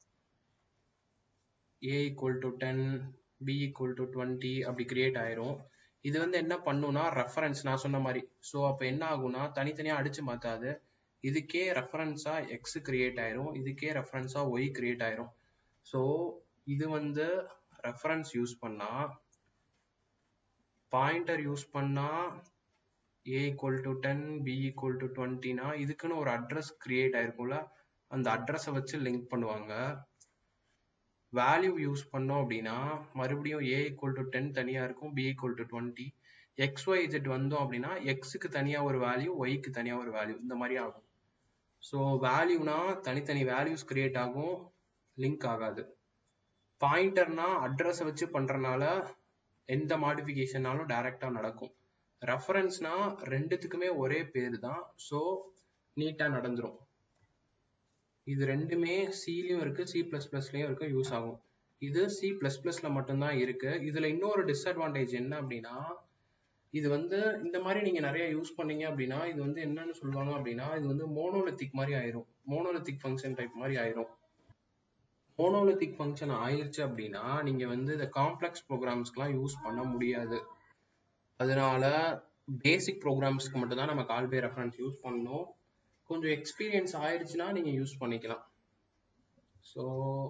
a equal to ten b equal to twenty அப்படி கிரியேட் ஆயிரும் இது வந்து என்ன பண்ணுன்னா ரெஃபரன்ஸ் நான் சொன்ன மாதிரி ஸோ அப்போ என்ன ஆகும்னா தனித்தனியாக அடிச்சு மாத்தாது இதுக்கே ரெஃபரன்ஸா எக்ஸ் கிரியேட் ஆயிரும் இதுக்கே ரெஃபரன்ஸா ஒய் கிரியேட் ஆயிரும் ஸோ இது வந்து ரெஃபரன்ஸ் யூஸ் பண்ணா பாயிண்டர் யூஸ் பண்ணா a equal to ten b equal to டுவெண்ட்டினா இதுக்குன்னு ஒரு அட்ரஸ் கிரியேட் ஆயிருக்கும்ல அந்த அட்ரஸை வச்சு லிங்க் பண்ணுவாங்க வேல்யூ யூஸ் பண்ணோம் அப்படின்னா மறுபடியும் ஏ ஈக்குவல் டு டென் தனியாக இருக்கும் b equal to twenty x y z வந்தோம் அப்படின்னா எக்ஸுக்கு தனியாக ஒரு வேல்யூ ஒய்க்கு தனியாக ஒரு வேல்யூ இந்த மாதிரி ஆகும் ஸோ வேல்யூனா தனித்தனி வேல்யூஸ் கிரியேட் ஆகும் லிங்க் ஆகாது பாயிண்டர்னா அட்ரஸை வச்சு பண்ணுறனால எந்த மாடிஃபிகேஷனாலும் டைரெக்டாக நடக்கும் ரெஃபரன்ஸ்னா ரெண்டுத்துக்குமே ஒரே பேர் தான் ஸோ நீட்டாக நடந்துரும் இது ரெண்டுமே சிலையும் இருக்கு சி பிளஸ் பிளஸ்லயும் இருக்கு யூஸ் ஆகும் இது சி பிளஸ் பிளஸ்ல மட்டும்தான் இருக்கு இதுல இன்னொரு டிஸ்அட்வான்டேஜ் என்ன அப்படின்னா இது வந்து இந்த மாதிரி நீங்க நிறைய யூஸ் பண்ணீங்க அப்படின்னா இது வந்து என்னன்னு சொல்லுவாங்க அப்படின்னா இது வந்து மோனோலித்திக் மாதிரி ஆயிரும் மோனோலித்திக் ஃபங்க்ஷன் டைப் மாதிரி ஆயிரும் மோனோலித்திக் ஃபங்க்ஷன் ஆயிருச்சு அப்படின்னா நீங்க வந்து இந்த காம்ப்ளெக்ஸ் ப்ரோக்ராம்ஸ்க்குலாம் யூஸ் பண்ண முடியாது அதனால பேசிக் ப்ரோக்ராம்ஸ்க்கு மட்டும் தான் நம்ம கால் பை ரெஃபரன்ஸ் யூஸ் பண்ணணும் கொஞ்சம் எக்ஸ்பீரியன்ஸ் ஆயிடுச்சுன்னா நீங்க யூஸ் பண்ணிக்கலாம் ஸோ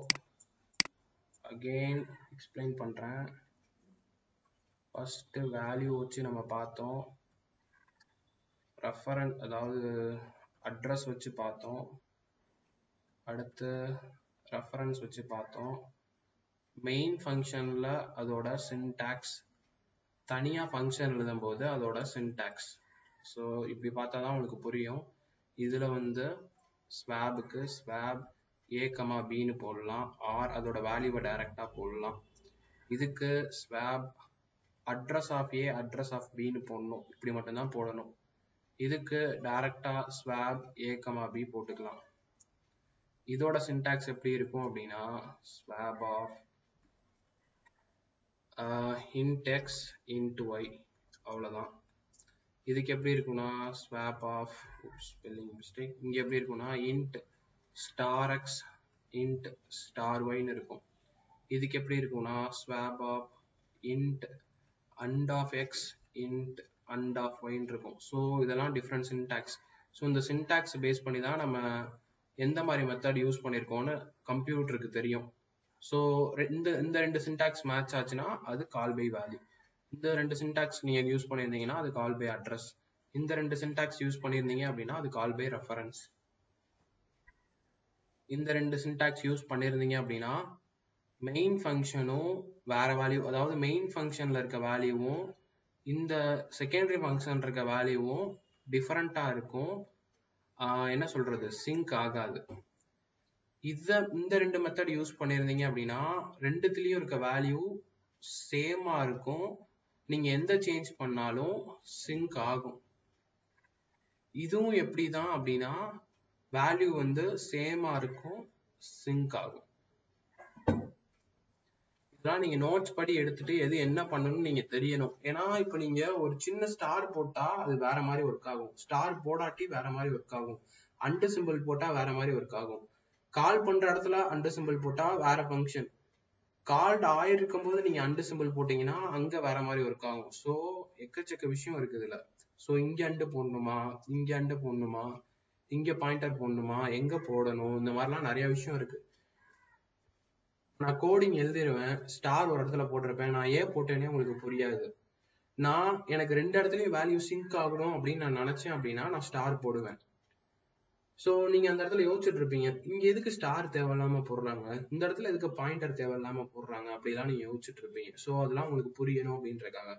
அகெயின் எக்ஸ்பிளைன் பண்றேன் ஃபர்ஸ்ட் வேல்யூ வச்சு நம்ம பார்த்தோம் ரெஃபரன் அதாவது அட்ரஸ் வச்சு பார்த்தோம் அடுத்து ரெஃபரன்ஸ் வச்சு பார்த்தோம் மெயின் ஃபங்க்ஷன்ல அதோட சின்டாக்ஸ் தனியா ஃபங்க்ஷன் எழுதும்போது அதோட சின்டாக்ஸ் ஸோ இப்படி பார்த்தா தான் உங்களுக்கு புரியும் இதுல வந்து ஸ்வாபுக்கு ஸ்வாப் ஏ கமா பின்னு போடலாம் ஆர் அதோட வேல்யூவை டைரக்டா போடலாம் இதுக்கு swap address of a address of பின்னு போடணும் இப்படி மட்டும்தான் போடணும் இதுக்கு டைரக்டா ஸ்வாப் ஏ கமா பி போட்டுக்கலாம் இதோட சின்டாக்ஸ் எப்படி இருக்கும் அப்படின்னா swap of int x int y அவ்வளோதான் இதுக்கு எப்படி இருக்கும்னா ஸ்வாப் ஆஃப் ஸ்பெல்லிங் மிஸ்டேக் இங்க எப்படி இருக்கும்னா int star x int star ஒய்னு இருக்கும் இதுக்கு எப்படி இருக்கும்னா swap of int and of x int and of ஒய்னு இருக்கும் ஸோ இதெல்லாம் டிஃப்ரெண்ட் சின்டாக்ஸ் ஸோ இந்த சின்டாக்ஸ் பேஸ் பண்ணி தான் நம்ம எந்த மாதிரி மெத்தட் யூஸ் பண்ணியிருக்கோம்னு கம்ப்யூட்டருக்கு தெரியும் ஸோ இந்த இந்த ரெண்டு சின்டாக்ஸ் மேட்ச் ஆச்சுன்னா அது கால் பை வேல்யூ இந்த ரெண்டு சின்டாக்ஸ் நீங்க யூஸ் பண்ணியிருந்தீங்கன்னா அது கால் பை அட்ரஸ் இந்த ரெண்டு சின்டாக்ஸ் யூஸ் பண்ணியிருந்தீங்க அப்படின்னா அது கால் பை ரெஃபரன்ஸ் இந்த ரெண்டு சின்டாக்ஸ் யூஸ் பண்ணியிருந்தீங்க அப்படின்னா மெயின் ஃபங்க்ஷனும் வேற வேல்யூ அதாவது மெயின் ஃபங்க்ஷன்ல இருக்க வேல்யூவும் இந்த செகண்டரி ஃபங்க்ஷன் இருக்க வேல்யூவும் டிஃபரெண்டா இருக்கும் ஆஹ் என்ன சொல்றது சிங்க் ஆகாது இத இந்த ரெண்டு மெத்தட் யூஸ் பண்ணியிருந்தீங்க அப்படின்னா ரெண்டுத்துலயும் இருக்க வேல்யூ சேமா இருக்கும் நீங்க எந்த சேஞ்ச் பண்ணாலும் சிங்க் ஆகும் இதுவும் எப்படிதான் அப்படின்னா வேல்யூ வந்து சேமா இருக்கும் சிங்க் ஆகும் இதெல்லாம் நீங்க நோட்ஸ் படி எடுத்துட்டு எது என்ன பண்ணணும்னு நீங்க தெரியணும் ஏன்னா இப்ப நீங்க ஒரு சின்ன ஸ்டார் போட்டா அது வேற மாதிரி ஒர்க் ஆகும் ஸ்டார் போடாட்டி வேற மாதிரி ஒர்க் ஆகும் அண்டு சிம்பிள் போட்டா வேற மாதிரி ஒர்க் ஆகும் கால் பண்ற இடத்துல அண்டு சிம்பிள் போட்டா வேற ஃபங்க்ஷன் கால்ட் ஆயிருக்கும் போது நீங்க அண்டு சிம்பிள் போட்டீங்கன்னா அங்க வேற மாதிரி ஒர்க் ஆகும் சோ எக்கச்சக்க விஷயம் இருக்குது இதுல சோ இங்க அண்டு போடணுமா இங்க அண்டு போடணுமா இங்க பாயிண்டர் போடணுமா எங்க போடணும் இந்த மாதிரிலாம் நிறைய விஷயம் இருக்கு நான் கோடிங் எழுதிருவேன் ஸ்டார் ஒரு இடத்துல போட்டிருப்பேன் நான் ஏன் போட்டேனே உங்களுக்கு புரியாது நான் எனக்கு ரெண்டு இடத்துலயும் வேல்யூ சிங்க் ஆகணும் அப்படின்னு நான் நினைச்சேன் அப்படின்னா நான் ஸ்டார் போடுவேன் சோ நீங்க அந்த இடத்துல யோசிச்சுட்டு இருப்பீங்க இங்க எதுக்கு ஸ்டார் தேவையில்லாம போடுறாங்க இந்த இடத்துல எதுக்கு பாயிண்டர் தேவையில்லாம போடுறாங்க அப்படிலாம் நீங்க யோசிச்சுட்டு இருப்பீங்க சோ அதெல்லாம் உங்களுக்கு புரியணும் அப்படின்றக்காக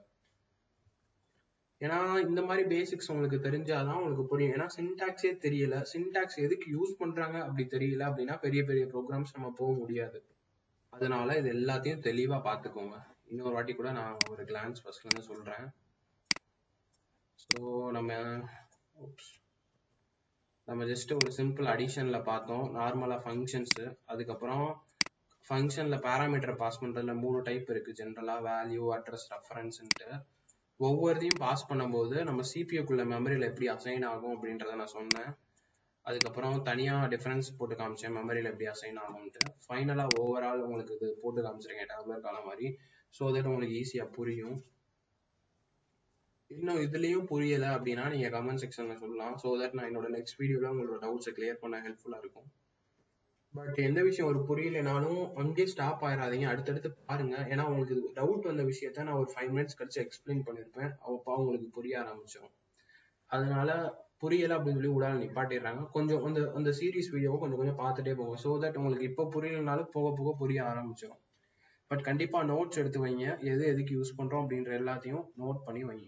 ஏன்னா இந்த மாதிரி பேசிக்ஸ் உங்களுக்கு தெரிஞ்சாதான் உங்களுக்கு புரியும் ஏன்னா சின்டாக்ஸே தெரியல சின்டாக்ஸ் எதுக்கு யூஸ் பண்றாங்க அப்படி தெரியல அப்படின்னா பெரிய பெரிய ப்ரோக்ராம்ஸ் நம்ம போக முடியாது அதனால இது எல்லாத்தையும் தெளிவா பாத்துக்கோங்க இன்னொரு வாட்டி கூட நான் ஒரு கிளான்ஸ் ஃபர்ஸ்ட்ல இருந்து சொல்றேன் ஸோ நம்ம oops. நம்ம ஜஸ்ட் ஒரு சிம்பிள் அடிஷன்ல பார்த்தோம் நார்மலா ஃபங்க்ஷன்ஸ் அதுக்கப்புறம் ஃபங்க்ஷன்ல பேராமீட்டர் பாஸ் பண்றதுல மூணு டைப் இருக்கு ஜென்ரலா வேல்யூ அட்ரஸ் ரெஃபரன்ஸ்ன்ட்டு ஒவ்வொருத்தையும் பாஸ் பண்ணும்போது நம்ம சிபியூக்குள்ள மெமரியில எப்படி அசைன் ஆகும் அப்படின்றத நான் சொன்னேன் அதுக்கப்புறம் தனியா டிஃபரன்ஸ் போட்டு காமிச்சேன் மெமரியில எப்படி அசைன் ஆகும்ட்டு ஃபைனலா ஓவரால் உங்களுக்கு இது போட்டு காமிச்சிருக்கேன் டேப்லர் காலம் மாதிரி ஸோ தட் உங்களுக்கு ஈஸியா புரியும் இன்னும் இதுலயும் புரியல அப்படின்னா நீங்க கமெண்ட் செக்ஷன்ல சொல்லலாம் ஸோ தட் நான் என்னோட நெக்ஸ்ட் வீடியோல உங்களோட டவுட்ஸை கிளியர் பண்ண ஹெல்ப்ஃபுல்லா இருக்கும் பட் எந்த விஷயம் ஒரு புரியலைனாலும் அங்கேயே ஸ்டாப் ஆயிடாதீங்க அடுத்தடுத்து பாருங்க ஏன்னா உங்களுக்கு டவுட் வந்த விஷயத்த நான் ஒரு ஃபைவ் மினிட்ஸ் கழிச்சு எக்ஸ்பிளைன் பண்ணிருப்பேன் அப்போ உங்களுக்கு புரிய ஆரம்பிச்சிடும் அதனால புரியல அப்படின்னு சொல்லி உடால நிப்பாட்டிடுறாங்க கொஞ்சம் அந்த அந்த சீரிஸ் வீடியோவை கொஞ்சம் கொஞ்சம் பார்த்துட்டே போங்க ஸோ தட் உங்களுக்கு இப்போ புரியலனாலும் போக போக புரிய ஆரம்பிச்சிடும் பட் கண்டிப்பா நோட்ஸ் எடுத்து வைங்க எது எதுக்கு யூஸ் பண்றோம் அப்படின்ற எல்லாத்தையும் நோட் பண்ணி வைங்க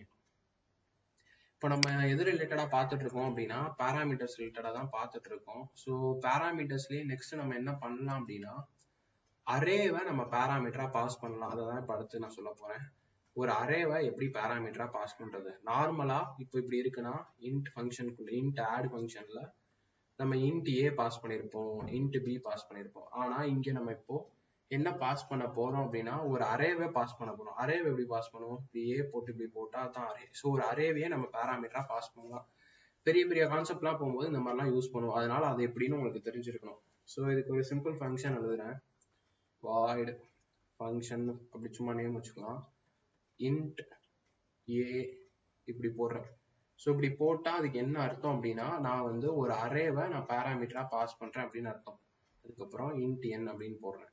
இப்போ நம்ம எது ரிலேட்டடா பார்த்துட்டு இருக்கோம் அப்படின்னா பேராமீட்டர்ஸ் ரிலேட்டடா தான் பார்த்துட்டு இருக்கோம் ஸோ பேராமீட்டர்ஸ்லயே நெக்ஸ்ட் நம்ம என்ன பண்ணலாம் அப்படின்னா அரேவை நம்ம பேராமீட்டரா பாஸ் பண்ணலாம் அதை தான் இப்போ அடுத்து நான் சொல்ல போறேன் ஒரு அரேவை எப்படி பேராமீட்டரா பாஸ் பண்றது நார்மலா இப்போ இப்படி இருக்குன்னா இன்ட் ஃபங்க்ஷனுக்குள்ள இன்ட் ஆட் ஃபங்க்ஷன்ல நம்ம இன்ட் ஏ பாஸ் பண்ணியிருப்போம் இன்ட் பி பாஸ் பண்ணியிருப்போம் ஆனா இங்க நம்ம இப்போ என்ன பாஸ் பண்ண போறோம் அப்படின்னா ஒரு அரேவை பாஸ் பண்ண போறோம் அரேவை எப்படி பாஸ் பண்ணுவோம் இப்படி ஏ போட்டு இப்படி போட்டா தான் அரே ஸோ ஒரு அரேவையே நம்ம பேராமீட்டரா பாஸ் பண்ணலாம் பெரிய பெரிய கான்செப்ட்லாம் போகும்போது இந்த மாதிரிலாம் யூஸ் பண்ணுவோம் அதனால அது எப்படின்னு உங்களுக்கு தெரிஞ்சிருக்கணும் ஸோ இதுக்கு ஒரு சிம்பிள் ஃபங்க்ஷன் எழுதுறேன் வாய்டு ஃபங்க்ஷன் அப்படி சும்மா நேம் வச்சுக்கலாம் இன்ட் ஏ இப்படி போடுறேன் ஸோ இப்படி போட்டா அதுக்கு என்ன அர்த்தம் அப்படின்னா நான் வந்து ஒரு அரேவை நான் பேராமீட்டரா பாஸ் பண்றேன் அப்படின்னு அர்த்தம் அதுக்கப்புறம் இன்ட் என் அப்படின்னு போடுறேன்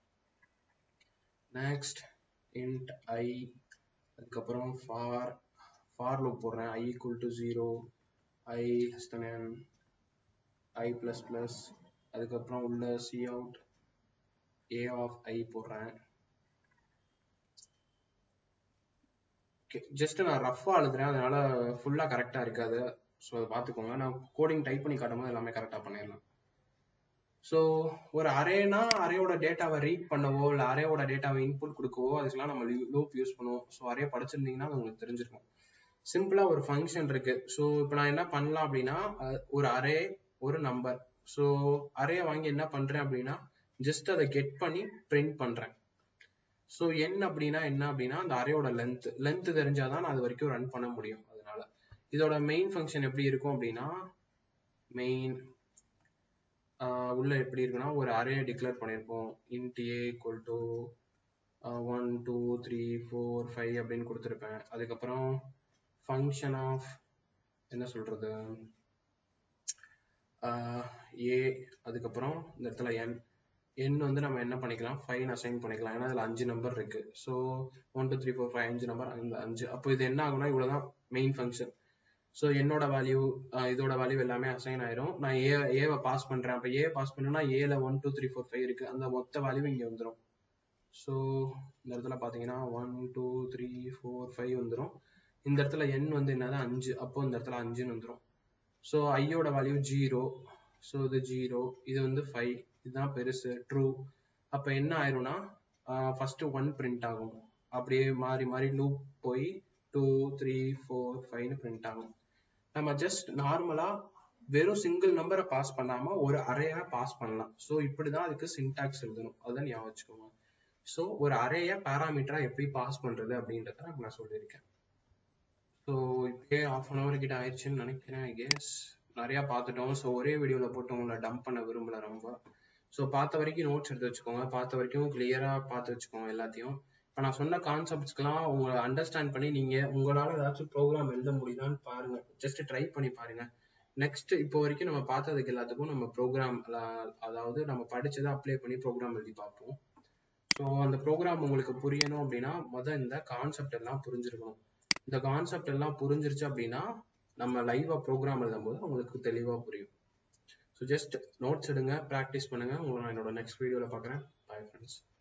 நெக்ஸ்ட் இன்ட் ஐ அதுக்கப்புறம் ஃபார் ஃபார் லூப் போடுறேன் i equal to zero i less than n i plus plus அதுக்கப்புறம் உள்ள c out a of i போடுறேன் ஜஸ்ட் நான் ரஃபா எழுதுறேன் அதனால ஃபுல்லா கரெக்டா இருக்காது ஸோ அதை பார்த்துக்கோங்க நான் கோடிங் டைப் பண்ணி காட்டும்போது எல்லாமே கரெக்டா பண்ணிடலாம் ஸோ ஒரு அரேனா அரேயோட டேட்டாவை ரீட் பண்ணவோ இல்லை அரேயோட டேட்டாவை இன்புட் கொடுக்கவோ அதுக்கெல்லாம் நம்ம லூப் யூஸ் பண்ணுவோம் ஸோ அரே படிச்சிருந்தீங்கன்னா அது உங்களுக்கு தெரிஞ்சிருக்கும் சிம்பிளா ஒரு ஃபங்க்ஷன் இருக்கு ஸோ இப்போ நான் என்ன பண்ணலாம் அப்படின்னா ஒரு அரே ஒரு நம்பர் ஸோ அரே வாங்கி என்ன பண்றேன் அப்படின்னா ஜஸ்ட் அதை கெட் பண்ணி பிரிண்ட் பண்றேன் ஸோ என் அப்படின்னா என்ன அப்படின்னா அந்த அரேயோட லென்த் லென்த் தெரிஞ்சாதான் நான் அது வரைக்கும் ரன் பண்ண முடியும் அதனால இதோட மெயின் ஃபங்க்ஷன் எப்படி இருக்கும் அப்படின்னா மெயின் உள்ள எப்படி இருக்குன்னா ஒரு அரே டிக்ளேர் பண்ணியிருப்போம் int a equal to one two three four five அப்படின்னு கொடுத்துருப்பேன் அதுக்கப்புறம் ஃபங்க்ஷன் ஆஃப் என்ன சொல்றது ஏ அதுக்கப்புறம் இந்த இடத்துல என் என் வந்து நம்ம என்ன பண்ணிக்கலாம் ஃபைவ் அசைன் பண்ணிக்கலாம் ஏன்னா அதில் அஞ்சு நம்பர் இருக்கு so one two three four five அஞ்சு நம்பர் அந்த அஞ்சு அப்போ இது என்ன ஆகும்னா இவ்வளோதான் மெயின் ஃபங்க்ஷன் ஸோ என்னோட வேல்யூ இதோட வேல்யூ எல்லாமே அசைன் ஆயிரும் நான் ஏ ஏவை பாஸ் பண்றேன் அப்போ ஏ பாஸ் பண்ணா ஏல one two three four five இருக்கு அந்த மொத்த வேல்யூ இங்க வந்துடும் ஸோ இந்த இடத்துல பார்த்தீங்கன்னா one two three four five வந்துடும் இந்த இடத்துல என் வந்து என்னதான் அஞ்சு அப்போ இந்த இடத்துல அஞ்சுன்னு வந்துடும் ஸோ ஐயோட வேல்யூ ஜீரோ ஸோ இது ஜீரோ இது வந்து ஃபைவ் இதுதான் பெருசு ட்ரூ அப்போ என்ன ஆயிரும்னா ஃபர்ஸ்ட் ஒன் பிரிண்ட் ஆகும் அப்படியே மாறி மாறி லூப் போய் டூ த்ரீ ஃபோர் ஃபைவ்னு பிரிண்ட் ஆகும் நம்ம ஜஸ்ட் நார்மலா வெறும் சிங்கிள் நம்பரை பாஸ் பண்ணாம ஒரு அரையா பாஸ் பண்ணலாம் ஸோ இப்படிதான் அதுக்கு சின்டாக்ஸ் எழுதணும் அதுதான் ஞாபகம் வச்சுக்கோங்க ஸோ ஒரு அரைய பேராமீட்டரா எப்படி பாஸ் பண்றது அப்படின்றத நான் சொல்லியிருக்கேன் ஸோ இப்பயே ஆஃப் அன் ஹவர் கிட்ட ஆயிடுச்சுன்னு நினைக்கிறேன் ஐ கெஸ் நிறைய பார்த்துட்டோம் ஸோ ஒரே வீடியோல போட்டு உங்களை டம்ப் பண்ண விரும்பல ரொம்ப ஸோ பார்த்த வரைக்கும் நோட்ஸ் எடுத்து வச்சுக்கோங்க பார்த்த வரைக்கும் கிளியரா பார்த்து வச்சுக்கோங்க எல்லாத்தையும் இப்போ நான் சொன்ன கான்செப்ட்ஸ்க்கெல்லாம் உங்களை அண்டர்ஸ்டாண்ட் பண்ணி நீங்க உங்களால ஏதாச்சும் ப்ரோக்ராம் எழுத முடியுதான்னு பாருங்க ஜஸ்ட் ட்ரை பண்ணி பாருங்க நெக்ஸ்ட் இப்போ வரைக்கும் நம்ம பார்த்ததுக்கு எல்லாத்துக்கும் நம்ம ப்ரோக்ராம் அதாவது நம்ம படிச்சதை அப்ளை பண்ணி ப்ரோக்ராம் எழுதி பார்ப்போம் ஸோ அந்த ப்ரோக்ராம் உங்களுக்கு புரியணும் அப்படின்னா முதல் இந்த கான்செப்ட் எல்லாம் புரிஞ்சிருக்கணும் இந்த கான்செப்ட் எல்லாம் புரிஞ்சிருச்சு அப்படின்னா நம்ம லைவா ப்ரோக்ராம் எழுதும் போது உங்களுக்கு தெளிவா புரியும் ஸோ ஜஸ்ட் நோட்ஸ் எடுங்க ப்ராக்டிஸ் பண்ணுங்க உங்களை நான் என்னோட நெக்ஸ்ட் வீடியோவில் பார்க்குறேன் பாய் ஃப்ரெண்ட்ஸ்